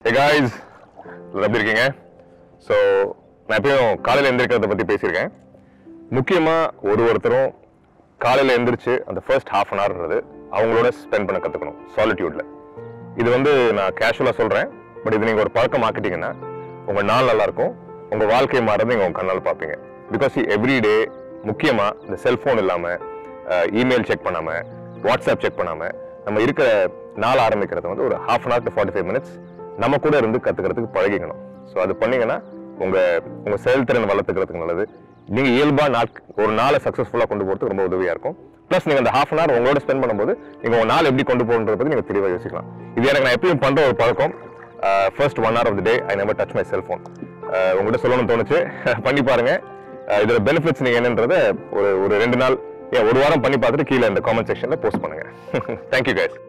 hey guys எப்படி இருக்கீங்க so நான் எப்பயும் காலையில் எந்திரிக்கிறத பற்றி பேசியிருக்கேன் முக்கியமாக ஒரு ஒருத்தரும் காலையில் எந்திரிச்சு அந்த ஃபர்ஸ்ட் ஹாஃப் அன் ஹவர்ன்றது அவங்களோட ஸ்பெண்ட் பண்ண கற்றுக்கணும் சாலிட்யூடில் இது வந்து நான் கேஷுவலாக சொல்கிறேன் பட் இது நீங்கள் ஒரு பழக்கம் ஆக்கிட்டீங்கன்னா உங்கள் நாள் நல்லா இருக்கும் உங்கள் வாழ்க்கை மாறதை நீங்கள் உங்கள் கண்ணால் பார்ப்பீங்க பிகாஸ் எவ்ரி டே முக்கியமாக இந்த செல்ஃபோன் இல்லாமல் இமெயில் செக் பண்ணாமல் வாட்ஸ்அப் செக் பண்ணாமல் நம்ம இருக்கிற நாள் ஆரம்பிக்கிறது வந்து ஒரு half an hour to forty five minutes நம்ம கூட இருந்து கற்றுக்கிறதுக்கு பழகிக்கணும் ஸோ அது பண்ணீங்கன்னா உங்கள் உங்கள் செயல்திறன் வளர்த்துக்கிறதுக்கு நல்லது நீங்கள் இயல்பாக நாள் ஒரு நாளை சக்ஸஸ்ஃபுல்லாக கொண்டு போகிறதுக்கு ரொம்ப உதவியாக இருக்கும் ப்ளஸ் நீங்கள் அந்த ஹாஃப் அன் ஹவர் உங்களோட ஸ்பெண்ட் பண்ணும்போது நீங்கள் உங்கள் நாள் எப்படி கொண்டு போகணுன்றத பற்றி நீங்கள் தெளிவாக யோசிக்கலாம் இது எனக்கு நான் எப்பயும் பண்ணுற ஒரு பழக்கம் first one hour of the day I never touch my cellphone உங்கள்கிட்ட சொல்லணும்னு தோணுச்சு பண்ணி பாருங்க அஹ் இதோட பெனிஃபிட்ஸ் நீங்கள் என்னன்றதை ஒரு ஒரு ரெண்டு நாள் ஏன் ஒரு வாரம் பண்ணி பார்த்துட்டு கீழே இந்த காமெண்ட் செக்ஷனில் போஸ்ட் பண்ணுங்க தேங்க்யூ guys